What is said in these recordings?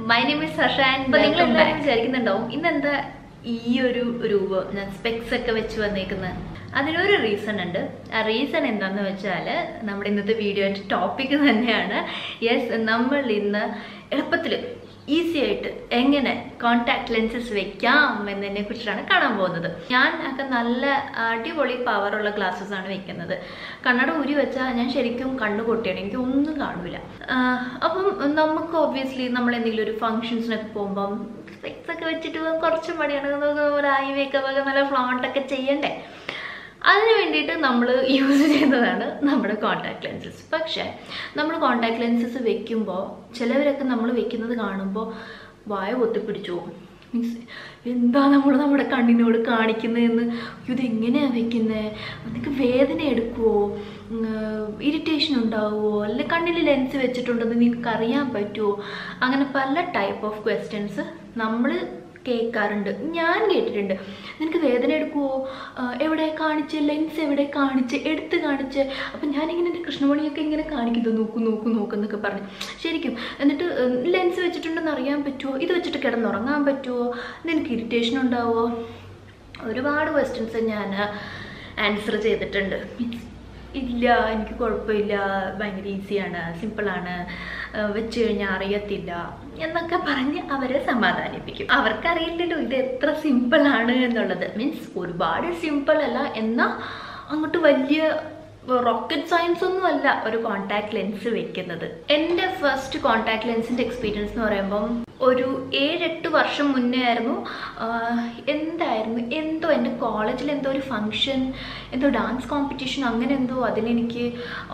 my name is Harsha and നിങ്ങൾ എല്ലാവരും വിചാരിക്കുന്നുണ്ടാവും ഇന്നെന്താ ഈ ഒരു രൂപം ഞാൻ സ്പെക്സ് ഒക്കെ വെച്ച് വന്നേക്കുന്നത് അതിനൊരു റീസൺ ഉണ്ട് ആ റീസൺ എന്താന്ന് വെച്ചാൽ നമ്മുടെ ഇന്നത്തെ വീഡിയോയുടെ ടോപ്പിക് തന്നെയാണ് യെസ് നമ്മൾ ഇന്ന് എളുപ്പത്തിൽ ഈസി ആയിട്ട് എങ്ങനെ കോണ്ടാക്ട് ലെൻസസ് വെക്കാം എന്നതിനെ കുറിച്ചാണ് കാണാൻ പോകുന്നത് ഞാൻ ഒക്കെ നല്ല അടിപൊളി പവറുള്ള ഗ്ലാസ്സസ് ആണ് വെക്കുന്നത് കണ്ണട ഊരി വെച്ചാൽ ഞാൻ ശരിക്കും കണ്ണു പൊട്ടിയാണ് എനിക്ക് ഒന്നും കാണൂല ആഹ് അപ്പം നമുക്ക് ഒബ്വിയസ്ലി നമ്മൾ എന്തെങ്കിലും ഒരു ഫങ്ഷൻസിനൊക്കെ പോകുമ്പം സ്പെക്സ് ഒക്കെ വെച്ചിട്ട് കുറച്ച് മടിയാണ് നമുക്ക് ഒരു ഐ മേക്കപ്പ് ഒക്കെ നല്ല ഫ്ലോണ്ട് ഒക്കെ ചെയ്യണ്ടേ അതിന് വേണ്ടിയിട്ട് നമ്മൾ യൂസ് ചെയ്യുന്നതാണ് നമ്മുടെ കോണ്ടാക്ട് ലെൻസസ് പക്ഷേ നമ്മൾ കോണ്ടാക്ട് ലെൻസസ് വെക്കുമ്പോൾ ചിലവരൊക്കെ നമ്മൾ വെക്കുന്നത് കാണുമ്പോൾ വായ പൊത്തിപ്പിടിച്ചു പോകും മീൻസ് എന്താ നമ്മൾ നമ്മുടെ കണ്ണിനോട് കാണിക്കുന്നതെന്ന് ഇതെങ്ങനെയാണ് വെക്കുന്നത് നിനക്ക് വേദന എടുക്കുമോ ഇറിറ്റേഷൻ ഉണ്ടാവുമോ അല്ലെങ്കിൽ കണ്ണിൽ ലെൻസ് വെച്ചിട്ടുണ്ടെന്ന് നിനക്ക് അറിയാൻ പറ്റുമോ അങ്ങനെ പല ടൈപ്പ് ഓഫ് ക്വസ്റ്റ്യൻസ് നമ്മൾ കേൾക്കാറുണ്ട് ഞാൻ കേട്ടിട്ടുണ്ട് നിനക്ക് വേദന എടുക്കുമോ എവിടെ കാണിച്ച് ലെൻസ് എവിടെ കാണിച്ച് എടുത്ത് കാണിച്ച് അപ്പം ഞാനിങ്ങനെ എൻ്റെ കൃഷ്ണമണിയൊക്കെ ഇങ്ങനെ കാണിക്കുന്നു നോക്കൂ നോക്കൂ നോക്കുന്നൊക്കെ പറഞ്ഞു ശരിക്കും എന്നിട്ട് ലെൻസ് വെച്ചിട്ടുണ്ടെന്ന് അറിയാൻ പറ്റുമോ ഇത് വെച്ചിട്ട് കിടന്നുറങ്ങാൻ പറ്റുമോ നിനക്ക് ഇറിറ്റേഷൻ ഉണ്ടാവുമോ ഒരുപാട് ക്വസ്റ്റ്യൻസ് ഞാൻ ആൻസർ ചെയ്തിട്ടുണ്ട് മീൻസ് ഇല്ല എനിക്ക് കുഴപ്പമില്ല ഭയങ്കര ഈസിയാണ് സിമ്പിളാണ് വെച്ച് കഴിഞ്ഞാൽ അറിയത്തില്ല എന്നൊക്കെ പറഞ്ഞ് അവരെ സമാധാനിപ്പിക്കും അവർക്കറിയില്ലല്ലോ ഇത് എത്ര സിമ്പിളാണ് എന്നുള്ളത് മീൻസ് ഒരുപാട് സിമ്പിൾ അല്ല എന്നാൽ അങ്ങോട്ട് വലിയ റോക്കറ്റ് സയൻസ് ഒന്നും അല്ല ഒരു കോണ്ടാക്ട് ലെൻസ് വെക്കുന്നത് എൻ്റെ ഫസ്റ്റ് കോണ്ടാക്ട് ലെൻസിൻ്റെ എക്സ്പീരിയൻസ് എന്ന് പറയുമ്പം ഒരു ഏഴെട്ട് വർഷം മുന്നേ ആയിരുന്നു എന്തായിരുന്നു എന്തോ എൻ്റെ കോളേജിൽ എന്തോ ഒരു ഫങ്ഷൻ എന്തോ ഡാൻസ് കോമ്പറ്റീഷൻ അങ്ങനെ എന്തോ അതിലെനിക്ക്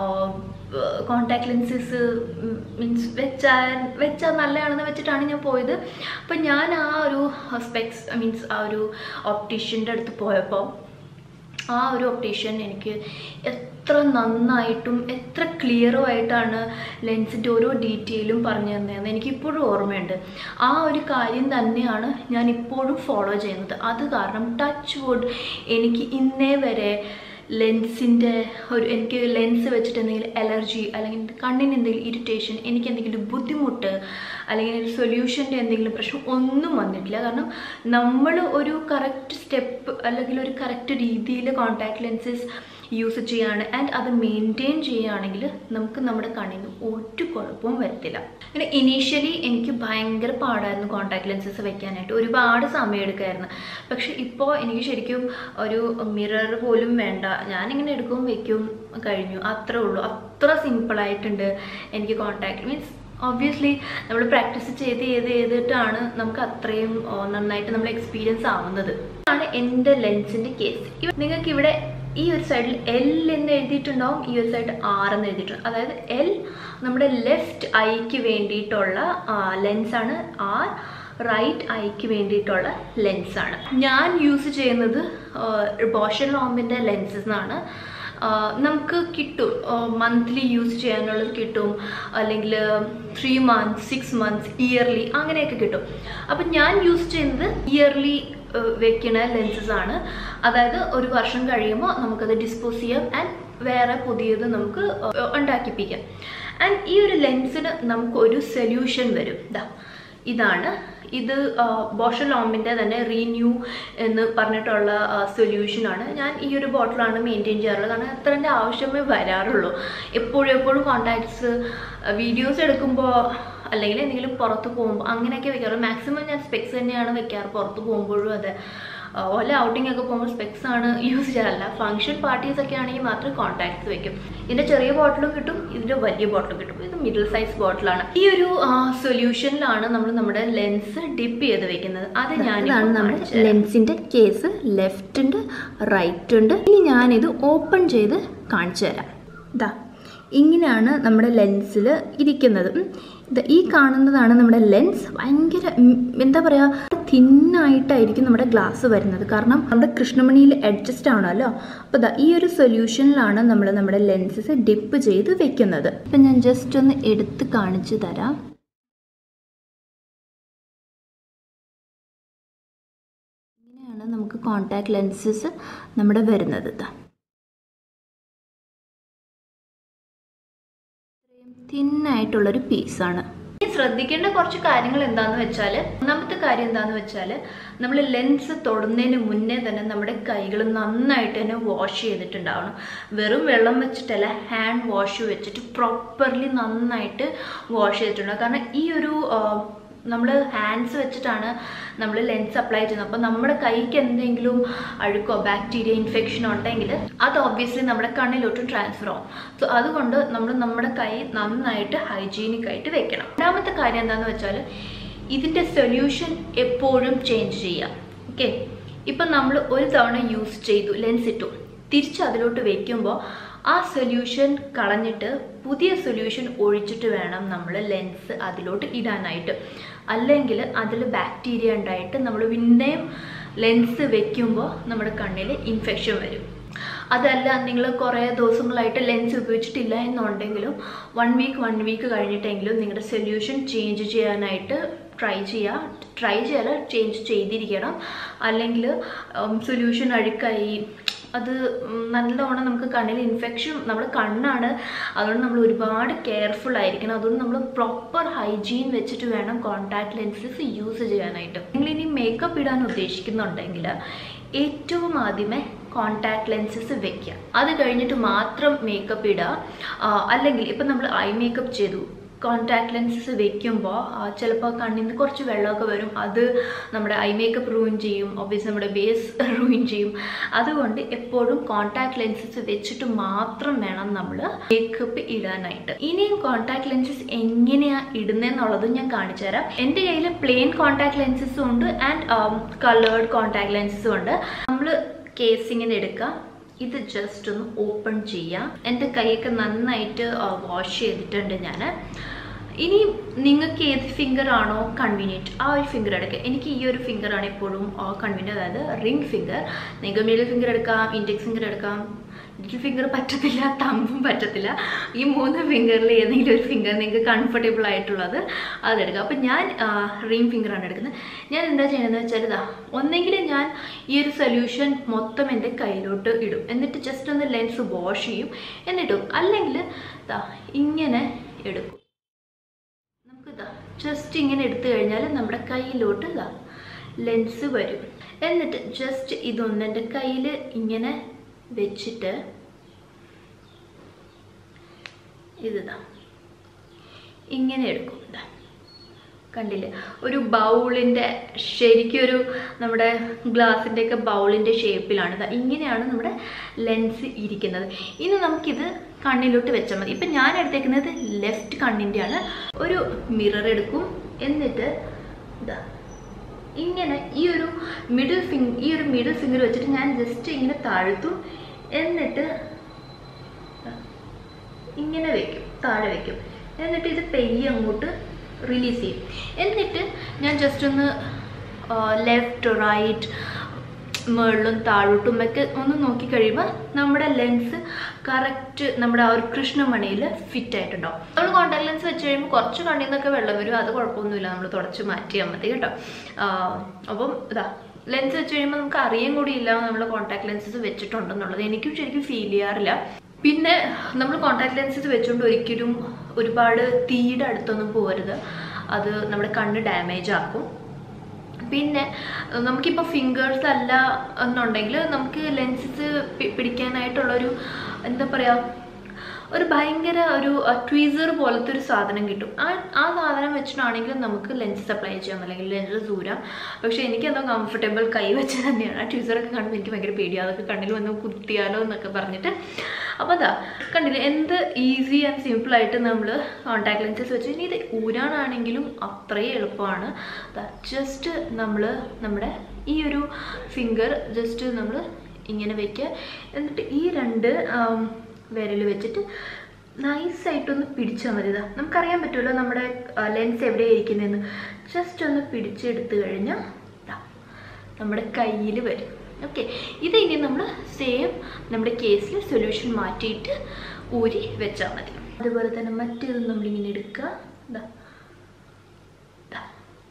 കോണ്ടാക്ട് ലെൻസസ് മീൻസ് വെച്ചാൽ വെച്ചാൽ നല്ലതാണെന്ന് വെച്ചിട്ടാണ് ഞാൻ പോയത് അപ്പം ഞാൻ ആ ഒരു സ്പെക്സ് മീൻസ് ആ ഒരു ഓപ്റ്റീഷ്യൻ്റെ അടുത്ത് പോയപ്പോൾ ആ ഒരു ഒപ്റ്റീഷ്യൻ എനിക്ക് എത്ര നന്നായിട്ടും എത്ര ക്ലിയറും ആയിട്ടാണ് ലെൻസിൻ്റെ ഓരോ ഡീറ്റെയിലും പറഞ്ഞു തന്നതെന്ന് എനിക്കിപ്പോഴും ഓർമ്മയുണ്ട് ആ ഒരു കാര്യം തന്നെയാണ് ഞാൻ ഇപ്പോഴും ഫോളോ ചെയ്യുന്നത് അത് കാരണം ടച്ച് വുഡ് എനിക്ക് ഇന്നേ വരെ ലെൻസിൻ്റെ ഒരു എനിക്ക് ലെൻസ് വെച്ചിട്ട് എന്തെങ്കിലും അലർജി അല്ലെങ്കിൽ കണ്ണിന് എന്തെങ്കിലും ഇറിറ്റേഷൻ എനിക്ക് എന്തെങ്കിലും ബുദ്ധിമുട്ട് അല്ലെങ്കിൽ ഒരു സൊല്യൂഷൻ്റെ എന്തെങ്കിലും പ്രശ്നം ഒന്നും വന്നിട്ടില്ല കാരണം നമ്മൾ ഒരു കറക്റ്റ് സ്റ്റെപ്പ് അല്ലെങ്കിൽ ഒരു കറക്റ്റ് രീതിയിൽ കോണ്ടാക്ട് ലെൻസസ് യൂസ് ചെയ്യുകയാണ് ആൻഡ് അത് മെയിൻറ്റെയിൻ ചെയ്യുകയാണെങ്കിൽ നമുക്ക് നമ്മുടെ കണ്ണിന് ഒരു കുഴപ്പവും വരത്തില്ല പിന്നെ ഇനീഷ്യലി എനിക്ക് ഭയങ്കര പാടായിരുന്നു കോണ്ടാക്ട് ലെൻസസ് വെക്കാനായിട്ട് ഒരുപാട് സമയം എടുക്കുമായിരുന്നു പക്ഷെ ഇപ്പോൾ എനിക്ക് ശരിക്കും ഒരു മിറർ പോലും വേണ്ട ഞാനിങ്ങനെ എടുക്കും വെക്കും കഴിഞ്ഞു അത്രേ ഉള്ളൂ അത്ര സിമ്പിളായിട്ടുണ്ട് എനിക്ക് കോണ്ടാക്ട് മീൻസ് ഒബ്വിയസ്ലി നമ്മൾ പ്രാക്ടീസ് ചെയ്ത് ചെയ്ത് ചെയ്തിട്ടാണ് നമുക്ക് അത്രയും നന്നായിട്ട് നമ്മൾ എക്സ്പീരിയൻസ് ആവുന്നത് ആണ് എൻ്റെ ലെൻസിൻ്റെ കേസ് നിങ്ങൾക്ക് ഇവിടെ ഈ ഒരു സൈഡിൽ എൽ എന്ന് എഴുതിയിട്ടുണ്ടാവും ഈ ഒരു സൈഡ് ആർ എന്ന് എഴുതിയിട്ടുണ്ട് അതായത് എൽ നമ്മുടെ ലെഫ്റ്റ് ഐക്ക് വേണ്ടിയിട്ടുള്ള ലെൻസാണ് ആർ റൈറ്റ് ഐക്ക് വേണ്ടിയിട്ടുള്ള ലെൻസാണ് ഞാൻ യൂസ് ചെയ്യുന്നത് ബോഷൻ ലോമ്പിൻ്റെ ലെൻസസ് ആണ് നമുക്ക് കിട്ടും മന്ത്ലി യൂസ് ചെയ്യാനുള്ളത് കിട്ടും അല്ലെങ്കിൽ three months six months yearly അങ്ങനെയൊക്കെ കിട്ടും അപ്പം ഞാൻ യൂസ് ചെയ്യുന്നത് ഇയർലി വെക്കുന്ന ലെൻസസ് ആണ് അതായത് ഒരു വർഷം കഴിയുമ്പോൾ നമുക്കത് ഡിസ്പോസ് ചെയ്യാം ആൻഡ് വേറെ പുതിയത് നമുക്ക് ഉണ്ടാക്കിപ്പിക്കാം ആൻഡ് ഈ ഒരു ലെൻസിന് നമുക്കൊരു സൊല്യൂഷൻ വരും ഇതാ ഇതാണ് ഇത് ബോഷ ലോമ്പിൻ്റെ തന്നെ റീന്യൂ എന്ന് പറഞ്ഞിട്ടുള്ള സൊല്യൂഷനാണ് ഞാൻ ഈ ഒരു ബോട്ടിലാണ് മെയിൻറ്റെയിൻ ചെയ്യാറുള്ളത് കാരണം അത്രൻ്റെ ആവശ്യമേ വരാറുള്ളൂ എപ്പോഴും എപ്പോഴും കോണ്ടാക്ട്സ് വീഡിയോസ് എടുക്കുമ്പോൾ അല്ലെങ്കിൽ എന്തെങ്കിലും പുറത്ത് പോകുമ്പോൾ അങ്ങനെയൊക്കെ വെക്കാറ് മാക്സിമം ഞാൻ സ്പെക്സ് തന്നെയാണ് വെക്കാറ് പുറത്ത് പോകുമ്പോഴും അതെ വല്ല ഔട്ടിംഗ് ഒക്കെ പോകുമ്പോൾ സ്പെക്സ് ആണ് യൂസ് ചെയ്യാറില്ല ഫംഗ്ഷൻ പാർട്ടീസ് ഒക്കെ ആണെങ്കിൽ മാത്രം കോൺടാക്ട്സ് വെക്കും ഇതിൻ്റെ ചെറിയ ബോട്ടിലും കിട്ടും ഇതിൻ്റെ വലിയ ബോട്ടിലും കിട്ടും ഇത് മിഡിൽ സൈസ് ബോട്ടിലാണ് ഈ ഒരു സൊല്യൂഷനിലാണ് നമ്മൾ നമ്മുടെ ലെൻസ് ഡിപ്പ് ചെയ്ത് വെക്കുന്നത് അത് ഞാൻ ഇതാണ് നമ്മുടെ ലെൻസിൻ്റെ കേസ് ലെഫ്റ്റ് ഉണ്ട് റൈറ്റ് ഉണ്ട് ഇനി ഞാനിത് ഓപ്പൺ ചെയ്ത് കാണിച്ചു തരാം ഇതാ ഇങ്ങനെയാണ് നമ്മുടെ ലെൻസിൽ ഇരിക്കുന്നത് ഇത് ഈ കാണുന്നതാണ് നമ്മുടെ ലെൻസ് ഭയങ്കര ഉം, എന്താ പറയുക തിന്നായിട്ടായിരിക്കും നമ്മുടെ ഗ്ലാസ് വരുന്നത് കാരണം നമ്മുടെ കൃഷ്ണമണിയിൽ അഡ്ജസ്റ്റ് ആണല്ലോ അപ്പോൾ ദാ ഈ ഒരു സൊല്യൂഷനിലാണ് നമ്മൾ നമ്മുടെ ലെൻസസ് ഡിപ്പ് ചെയ്ത് വെക്കുന്നത് ഇപ്പം ഞാൻ ജസ്റ്റ് ഒന്ന് എടുത്ത് കാണിച്ചു തരാം ഇങ്ങനെയാണ് നമുക്ക് കോണ്ടാക്ട് ലെൻസസ് നമ്മുടെ വരുന്നത് ഇതാ തിന്നായിട്ടുള്ളൊരു പീസാണ് ശ്രദ്ധിക്കേണ്ട കുറച്ച് കാര്യങ്ങൾ എന്താന്ന് വെച്ചാൽ ഒന്നാമത്തെ കാര്യം എന്താന്ന് വെച്ചാൽ നമ്മൾ ലെൻസ് തൊടുന്നതിന് മുന്നേ തന്നെ നമ്മുടെ കൈകൾ നന്നായിട്ട് തന്നെ വാഷ് ചെയ്തിട്ടുണ്ടാവണം വെറും വെള്ളം വെച്ചിട്ടല്ല ഹാൻഡ് വാഷ് വെച്ചിട്ട് പ്രോപ്പർലി നന്നായിട്ട് വാഷ് ചെയ്തിട്ടുണ്ടാവും കാരണം ഈ ഒരു നമ്മൾ ഹാൻഡ്സ് വെച്ചിട്ടാണ് നമ്മൾ ലെൻസ് അപ്ലൈ ചെയ്യുന്നത് അപ്പോൾ നമ്മുടെ കൈക്ക് എന്തെങ്കിലും അഴുക്കോ ബാക്ടീരിയ ഇൻഫെക്ഷനോ ഉണ്ടെങ്കിൽ അത് ഓബ്വിയസ്ലി നമ്മുടെ കണ്ണിലോട്ട് ട്രാൻസ്ഫർ ആവും സോ അതുകൊണ്ട് നമ്മൾ നമ്മുടെ കൈ നന്നായിട്ട് ഹൈജീനിക് ആയിട്ട് വെക്കണം രണ്ടാമത്തെ കാര്യം എന്താണെന്ന് വെച്ചാൽ ഇതിൻ്റെ സൊല്യൂഷൻ എപ്പോഴും ചേഞ്ച് ചെയ്യാം ഓക്കെ ഇപ്പം നമ്മൾ ഒരു തവണ യൂസ് ചെയ്തു ലെൻസ് ഇട്ടു തിരിച്ച് അതിലോട്ട് വെക്കുമ്പോൾ ആ സൊല്യൂഷൻ കളഞ്ഞിട്ട് പുതിയ സൊല്യൂഷൻ ഒഴിച്ചിട്ട് വേണം നമ്മൾ ലെൻസ് അതിലോട്ട് ഇടാനായിട്ട് അല്ലെങ്കിൽ അതിൽ ബാക്ടീരിയ ഉണ്ടായിട്ട് നമ്മൾ പിന്നെയും ലെൻസ് വെക്കുമ്പോൾ നമ്മുടെ കണ്ണിൽ ഇൻഫെക്ഷൻ വരും അതല്ല നിങ്ങൾ കുറേ ദിവസങ്ങളായിട്ട് ലെൻസ് ഉപയോഗിച്ചിട്ടില്ല എന്നുണ്ടെങ്കിലും വൺ വീക്ക് വൺ വീക്ക് കഴിഞ്ഞിട്ടെങ്കിലും നിങ്ങളുടെ സൊല്യൂഷൻ ചേഞ്ച് ചെയ്യാനായിട്ട് ട്രൈ ചെയ്യുക ട്രൈ ചെയ്യാൻ ചേഞ്ച് ചെയ്തിരിക്കണം അല്ലെങ്കിൽ സൊല്യൂഷൻ അഴുക്കായി അത് നല്ലവണ്ണം നമുക്ക് കണ്ണിൽ ഇൻഫെക്ഷൻ നമ്മുടെ കണ്ണാണ് അതുകൊണ്ട് നമ്മൾ ഒരുപാട് കെയർഫുൾ ആയിരിക്കണം അതുകൊണ്ട് നമ്മൾ പ്രോപ്പർ ഹൈജീൻ വെച്ചിട്ട് വേണം കോൺടാക്ട് ലെൻസസ് യൂസ് ചെയ്യാനായിട്ട് നിങ്ങൾ ഇനി മേക്കപ്പ് ഇടാൻ ഉദ്ദേശിക്കുന്നുണ്ടെങ്കിൽ ഏറ്റവും ആദ്യമേ കോൺടാക്ട് ലെൻസസ് വെക്കുക അത് കഴിഞ്ഞിട്ട് മാത്രം മേക്കപ്പ് ഇടുക അല്ലെങ്കിൽ ഇപ്പം നമ്മൾ ഐ മേക്കപ്പ് ചെയ്തു കോൺടാക്ട് ലെൻസസ് വെക്കുമ്പോൾ ചിലപ്പോൾ കണ്ണിൽ നിന്ന് കുറച്ച് വെള്ളമൊക്കെ വരും അത് നമ്മുടെ ഐ മേക്കപ്പ് റൂയിൻ ചെയ്യും ഒബ്വിയസ് നമ്മുടെ ബേസ് റൂയിൻ ചെയ്യും അതുകൊണ്ട് എപ്പോഴും കോൺടാക്ട് ലെൻസസ് വെച്ചിട്ട് മാത്രം വേണം നമ്മൾ മേക്കപ്പ് ഇടാനായിട്ട് ഇനിയും കോൺടാക്ട് ലെൻസസ് എങ്ങനെയാണ് ഇടുന്നതെന്നുള്ളത് ഞാൻ കാണിച്ചു തരാം എൻ്റെ കയ്യിൽ പ്ലെയിൻ കോൺടാക്ട് ലെൻസസും ഉണ്ട് ആൻഡ് കളേർഡ് കോൺടാക്ട് ലെൻസസും ഉണ്ട് നമ്മൾ കേസിങ്ങനെ എടുക്കുക ഇത് ജസ്റ്റ് ഒന്ന് ഓപ്പൺ ചെയ്യാം എൻ്റെ കൈയൊക്കെ നന്നായിട്ട് വാഷ് ചെയ്തിട്ടുണ്ട് ഞാൻ ഇനി നിങ്ങൾക്ക് ഏത് ഫിംഗർ ആണോ കൺവീനിയൻറ്റ് ആ ഒരു ഫിംഗർ എടുക്കുക എനിക്ക് ഈ ഒരു ഫിംഗർ ആണ് എപ്പോഴും കൺവീനിയൻറ്റ് അതായത് റിംഗ് ഫിംഗർ നിങ്ങൾക്ക് മിഡിൽ ഫിംഗർ എടുക്കാം ഇൻഡെക്സ് ഫിംഗർ എടുക്കാം ലിറ്റിൽ ഫിംഗർ പറ്റത്തില്ല തമ്പും പറ്റത്തില്ല ഈ മൂന്ന് ഫിംഗറിൽ ഏതെങ്കിലും ഒരു ഫിംഗർ നിങ്ങൾക്ക് കംഫർട്ടബിൾ ആയിട്ടുള്ളത് അതെടുക്കുക അപ്പം ഞാൻ റിംഗ് ഫിംഗറാണ് എടുക്കുന്നത് ഞാൻ എന്താ ചെയ്യുന്നത് വെച്ചാൽ ഇതാ ഒന്നെങ്കിൽ ഞാൻ ഈ ഒരു സൊല്യൂഷൻ മൊത്തം എൻ്റെ കയ്യിലോട്ട് ഇടും എന്നിട്ട് ജസ്റ്റ് ഒന്ന് ലെൻസ് വാഷ് ചെയ്യും എന്നിട്ടും അല്ലെങ്കിൽ ഇതാ ഇങ്ങനെ എടുക്കും നമുക്കിതാ ജസ്റ്റ് ഇങ്ങനെ എടുത്തു കഴിഞ്ഞാൽ നമ്മുടെ കയ്യിലോട്ട് ഇതാ ലെൻസ് വരും എന്നിട്ട് ജസ്റ്റ് ഇതൊന്ന് എൻ്റെ കയ്യിൽ ഇങ്ങനെ വെച്ചിട്ട് ഇതാ ഇങ്ങനെ എടുക്കും ഇതാ കണ്ടില്ലേ ഒരു ബൗളിൻ്റെ ശരിക്കും ഒരു നമ്മുടെ ഗ്ലാസിൻ്റെ ഒക്കെ ബൗളിൻ്റെ ഷേപ്പിലാണ് ഇതാ ഇങ്ങനെയാണ് നമ്മുടെ ലെൻസ് ഇരിക്കുന്നത് ഇനി നമുക്കിത് കണ്ണിലോട്ട് വെച്ചാൽ മതി ഇപ്പം ഞാൻ എടുത്തേക്കുന്നത് ലെഫ്റ്റ് കണ്ണിൻ്റെയാണ് ഒരു മിറർ എടുക്കും എന്നിട്ട് ഇതാ ഇങ്ങനെ ഈ ഒരു മിഡിൽ ഫിംഗ് ഈ ഒരു മിഡിൽ ഫിംഗർ വെച്ചിട്ട് ഞാൻ ജസ്റ്റ് ഇങ്ങനെ താഴ്ത്തും എന്നിട്ട് ഇങ്ങനെ വെക്കും താഴെ വെക്കും എന്നിട്ട് ഇത് പെയ്യെ അങ്ങോട്ട് റിലീസ് ചെയ്യും എന്നിട്ട് ഞാൻ ജസ്റ്റ് ഒന്ന് ലെഫ്റ്റ് റൈറ്റ് മുകളിലും താഴോട്ടും ഒക്കെ ഒന്ന് നോക്കി കഴിയുമ്പോൾ നമ്മുടെ ലെൻസ് കറക്റ്റ് നമ്മുടെ ആ ഒരു കൃഷ്ണമണിയിൽ ഫിറ്റ് ആയിട്ടുണ്ടാവും നമ്മൾ കോണ്ടാക്ട് ലെൻസ് വെച്ച് കഴിയുമ്പോൾ കുറച്ച് കണ്ണിൽ നിന്നൊക്കെ വെള്ളം വരും അത് കുഴപ്പമൊന്നുമില്ല നമ്മൾ തുടച്ച് മാറ്റിയാൽ മതി കേട്ടോ അപ്പം ഇതാ ലെൻസ് വെച്ച് കഴിയുമ്പോൾ നമുക്ക് അറിയാൻ കൂടിയില്ല നമ്മൾ കോൺടാക്ട് ലെൻസസ് വെച്ചിട്ടുണ്ടെന്നുള്ളത് എനിക്കും ശരിക്കും ഫീൽ ചെയ്യാറില്ല പിന്നെ നമ്മൾ കോൺടാക്ട് ലെൻസസ് വെച്ചുകൊണ്ട് ഒരിക്കലും ഒരുപാട് തീയുടെ അടുത്തൊന്നും പോകരുത് അത് നമ്മുടെ കണ്ണ് ഡാമേജ് ആക്കും പിന്നെ നമുക്കിപ്പോൾ ഫിംഗേഴ്സ് അല്ല എന്നുണ്ടെങ്കിൽ നമുക്ക് ലെൻസസ് പിടിക്കാനായിട്ടുള്ളൊരു എന്താ പറയുക ഒരു ഭയങ്കര ഒരു ട്വീസർ പോലത്തെ ഒരു സാധനം കിട്ടും ആ ആ സാധനം വെച്ചിട്ടാണെങ്കിൽ നമുക്ക് ലെൻസ് അപ്ലൈ ചെയ്യാം അല്ലെങ്കിൽ ലെൻസ് ദൂരാം പക്ഷേ എനിക്കെന്തോ കംഫർട്ടബിൾ കൈ വെച്ച് തന്നെയാണ് ആ ട്വീസറൊക്കെ കാണുമ്പോൾ എനിക്ക് ഭയങ്കര പേടിയാണ് അതൊക്കെ കണ്ണിൽ വന്ന് കുത്തിയാലോ എന്നൊക്കെ പറഞ്ഞിട്ട് അപ്പോൾ അതാ കണ്ടില്ലേ എന്ത് ഈസി ആൻഡ് സിമ്പിളായിട്ട് നമ്മൾ കോൺടാക്ട് ലെൻസസ് വെച്ച് ഇനി ഇത് ഊരാനാണെങ്കിലും അത്രയും എളുപ്പമാണ് ജസ്റ്റ് നമ്മൾ നമ്മുടെ ഈ ഒരു ഫിംഗർ ജസ്റ്റ് നമ്മൾ ഇങ്ങനെ വെക്കുക എന്നിട്ട് ഈ രണ്ട് വിരൽ വെച്ചിട്ട് നൈസായിട്ടൊന്ന് പിടിച്ചാൽ മതി ഇതാ നമുക്കറിയാൻ പറ്റുമല്ലോ നമ്മുടെ ലെൻസ് എവിടെയാണ് ഇരിക്കുന്നതെന്ന് ജസ്റ്റ് ഒന്ന് പിടിച്ചെടുത്ത് കഴിഞ്ഞാൽ നമ്മുടെ കയ്യിൽ വരും ഓക്കെ ഇത് ഇനി നമ്മൾ സെയിം നമ്മുടെ കേസിൽ സൊല്യൂഷൻ മാറ്റിയിട്ട് ഊരി വെച്ചാൽ മതി അതുപോലെ തന്നെ മറ്റേത് നമ്മളിങ്ങനെ എടുക്കുക ഇതാ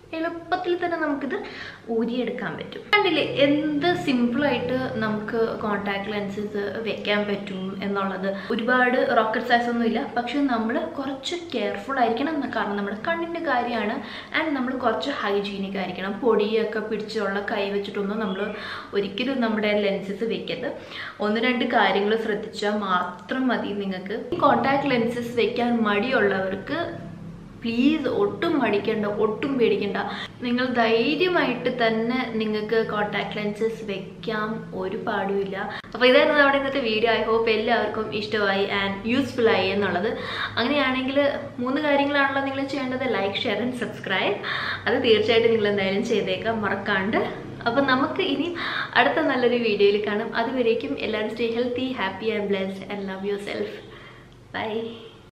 എളുപ്പത്തിൽ തന്നെ നമുക്കിത് ഊരിയെടുക്കാൻ പറ്റും കണ്ടില്ലേ എന്ത് സിമ്പിളായിട്ട് നമുക്ക് കോണ്ടാക്ട് ലെൻസസ് വെക്കാൻ പറ്റും എന്നുള്ളത് ഒരുപാട് റോക്കറ്റ് സയൻസ് ഒന്നും ഇല്ല പക്ഷെ നമ്മൾ കുറച്ച് കെയർഫുൾ ആയിരിക്കണം എന്ന് കാരണം നമ്മുടെ കണ്ണിൻ്റെ കാര്യമാണ് ആൻഡ് നമ്മൾ കുറച്ച് ഹൈജീനിക് ആയിരിക്കണം പൊടിയൊക്കെ പിടിച്ചുള്ള കൈ വെച്ചിട്ടൊന്നും നമ്മൾ ഒരിക്കലും നമ്മുടെ ലെൻസസ് വെക്കരുത് ഒന്ന് രണ്ട് കാര്യങ്ങൾ ശ്രദ്ധിച്ചാൽ മാത്രം മതി നിങ്ങൾക്ക് ഈ കോണ്ടാക്ട് ലെൻസസ് വെക്കാൻ മടിയുള്ളവർക്ക് പ്ലീസ് ഒട്ടും മടിക്കണ്ട ഒട്ടും പേടിക്കണ്ട നിങ്ങൾ ധൈര്യമായിട്ട് തന്നെ നിങ്ങൾക്ക് കോണ്ടാക്ട് ലെൻസസ് വെക്കാം ഒരു പാടുമില്ല അപ്പോൾ ഇതായിരുന്നു നമ്മുടെ ഇന്നത്തെ വീഡിയോ ഐ ഹോപ്പ് എല്ലാവർക്കും ഇഷ്ടമായി ആൻഡ് യൂസ്ഫുൾ ആയി എന്നുള്ളത് അങ്ങനെയാണെങ്കിൽ മൂന്ന് കാര്യങ്ങളാണല്ലോ നിങ്ങൾ ചെയ്യേണ്ടത് ലൈക്ക് ഷെയർ ആൻഡ് സബ്സ്ക്രൈബ് അത് തീർച്ചയായിട്ടും നിങ്ങൾ എന്തായാലും ചെയ്തേക്കാം മറക്കാണ്ട് അപ്പം നമുക്ക് ഇനി അടുത്ത നല്ലൊരു വീഡിയോയിൽ കാണാം അതുവരേക്കും എല്ലാവരും stay healthy happy and blessed and love yourself by